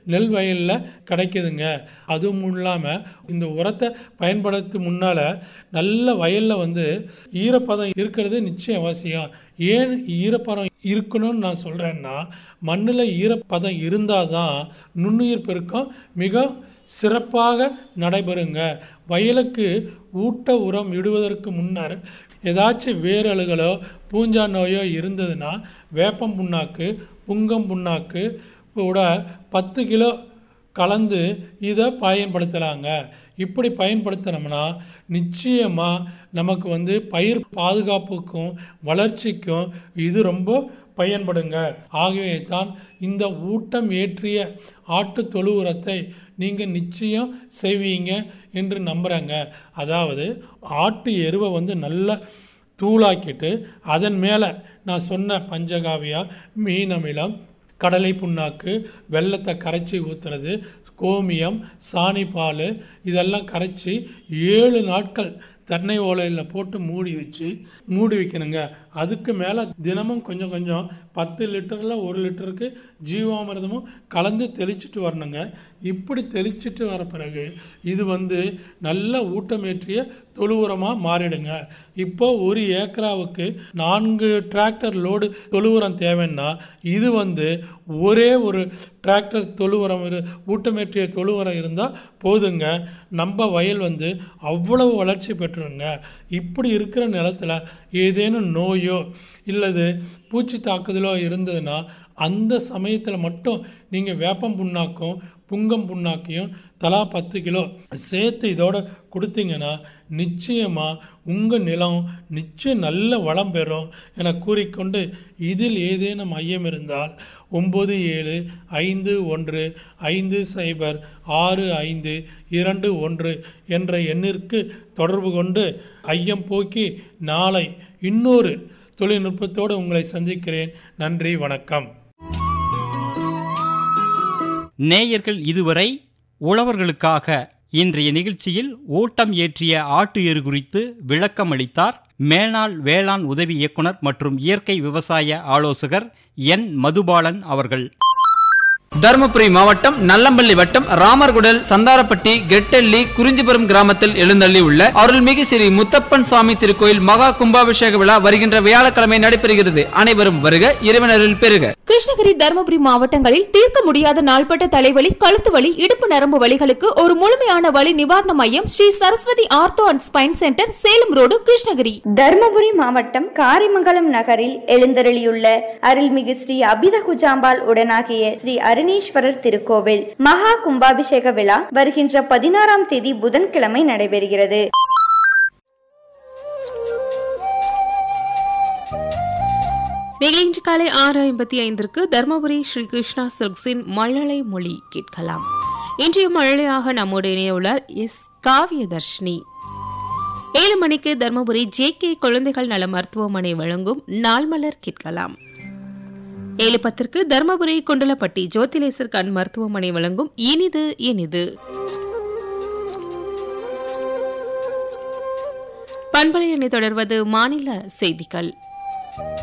நெல் வயலில் கிடைக்குதுங்க அதுவும் இல்லாமல் இந்த உரத்தை பயன்படுத்தி முன்னால் நல்ல வயலில் வந்து ஈரப்பதம் இருக்கிறது நிச்சயம் அவசியம் ஏன் ஈரப்பதம் இருக்கணும்னு நான் சொல்கிறேன்னா மண்ணில் ஈரப்பதம் இருந்தால் தான் நுண்ணுயிர் பெருக்கம் மிக சிறப்பாக நடைபெறுங்க வயலுக்கு ஊட்ட உரம் இடுவதற்கு முன்னர் ஏதாச்சும் வேரலுகளோ பூஞ்சா நோயோ இருந்ததுன்னா வேப்பம் புண்ணாக்கு புங்கம் புண்ணாக்கு கூட பத்து கிலோ கலந்து இதை பயன்படுத்தலாங்க இப்படி பயன்படுத்தினோம்னா நிச்சயமாக நமக்கு வந்து பயிர் பாதுகாப்புக்கும் வளர்ச்சிக்கும் இது ரொம்ப பயன்படுங்க ஆகவே தான் இந்த ஊட்டம் ஏற்றிய ஆட்டு தொழு உரத்தை நீங்கள் நிச்சயம் செய்வீங்க என்று நம்புகிறேங்க அதாவது ஆட்டு எருவை வந்து நல்லா தூளாக்கிட்டு அதன் மேலே நான் சொன்ன பஞ்சகாவியா மீன் அமிலம் கடலை புண்ணாக்கு வெள்ளத்தை கரைச்சி ஊற்றுறது கோமியம் சாணி பால் இதெல்லாம் கரைச்சி ஏழு நாட்கள் தென்னை ஓலையில் போட்டு மூடி வச்சு மூடி வைக்கணுங்க அதுக்கு மேலே தினமும் கொஞ்சம் கொஞ்சம் பத்து லிட்டரில் ஒரு லிட்டருக்கு ஜீவாமிர்தமும் கலந்து தெளிச்சிட்டு வரணுங்க இப்படி தெளிச்சிட்டு வர பிறகு இது வந்து நல்ல ஊட்டமேற்றிய தொழு உரமாக மாறிடுங்க இப்போ ஒரு ஏக்கராவுக்கு நான்கு டிராக்டர் லோடு தொழு உரம் தேவைன்னா இது வந்து ஒரே ஒரு டிராக்டர் தொழு உரம் இரு- ஊட்டமேற்றிய தொழு உரம் இருந்தால் போதுங்க நம்ம வயல் வந்து அவ்வளவு வளர்ச்சி பெற்றுருங்க இப்படி இருக்கிற நிலத்துல ஏதேனும் நோயோ இல்லது பூச்சி தாக்குதலோ இருந்ததுன்னா அந்த சமயத்தில் மட்டும் நீங்கள் வேப்பம் புண்ணாக்கும் புங்கம் புண்ணாக்கையும் தலா பத்து கிலோ சேர்த்து இதோட கொடுத்தீங்கன்னா நிச்சயமாக உங்கள் நிலம் நிச்சயம் நல்ல வளம் பெறும் என கூறிக்கொண்டு இதில் ஏதேனும் ஐயம் இருந்தால் ஒம்பது ஏழு ஐந்து ஒன்று ஐந்து சைபர் ஆறு ஐந்து இரண்டு ஒன்று என்ற எண்ணிற்கு தொடர்பு கொண்டு ஐயம் போக்கி நாளை இன்னொரு தொழில்நுட்பத்தோடு உங்களை சந்திக்கிறேன் நன்றி வணக்கம் நேயர்கள் இதுவரை உழவர்களுக்காக இன்றைய நிகழ்ச்சியில் ஓட்டம் ஏற்றிய ஆட்டு எரு குறித்து விளக்கம் அளித்தார் மேனாள் வேளாண் உதவி இயக்குனர் மற்றும் இயற்கை விவசாய ஆலோசகர் என் மதுபாலன் அவர்கள் தருமபுரி மாவட்டம் நல்லம்பள்ளி வட்டம் ராமர்குடல் சந்தாரப்பட்டி கெட்டெல்லி குறிஞ்சிபுரம் கிராமத்தில் எழுந்தள்ளி உள்ள அருள்மிகு ஸ்ரீ முத்தப்பன் சுவாமி திருக்கோயில் மகா கும்பாபிஷேக விழா வருகின்ற வியாழக்கிழமை நடைபெறுகிறது அனைவரும் வருக இறைவனரில் பெறுக கிருஷ்ணகிரி தருமபுரி மாவட்டங்களில் தீர்க்க முடியாத நாள்பட்ட தலைவலி கழுத்து வலி இடுப்பு நரம்பு வலிகளுக்கு ஒரு முழுமையான வலி நிவாரண மையம் Sri Saraswathi ortho and spine centre Salem road Krishnagiri Dharmapuri மாவட்டம் காரிமங்கலம் நகரில் எழுந்தருளியுள்ள அருள்மிகு ஸ்ரீ அபித குஜாம்பாள் உடனாகிய ஸ்ரீ அருணீஸ்வரர் திருக்கோவில் மகா கும்பாபிஷேக விழா வருகின்ற பதினாறாம் தேதி புதன்கிழமை நடைபெறுகிறது இன்று காலை ஆறு ஐம்பத்தி ஐந்திற்கு தர்மபுரி ஸ்ரீ கிருஷ்ணா சில்க்ஸின் மழலை மொழி கேட்கலாம் இன்றைய மழலையாக நம்மோடு இணையுள்ளார் எஸ் காவியதர்ஷினி ஏழு மணிக்கு தர்மபுரி ஜே கே குழந்தைகள் நல மருத்துவமனை வழங்கும் நாள்மலர் கேட்கலாம் ஏழு பத்திற்கு தர்மபுரி குண்டலப்பட்டி ஜோதிலேசர் கண் மருத்துவமனை வழங்கும் இனிது இனிது பண்பலை எண்ணை தொடர்வது மாநில செய்திகள்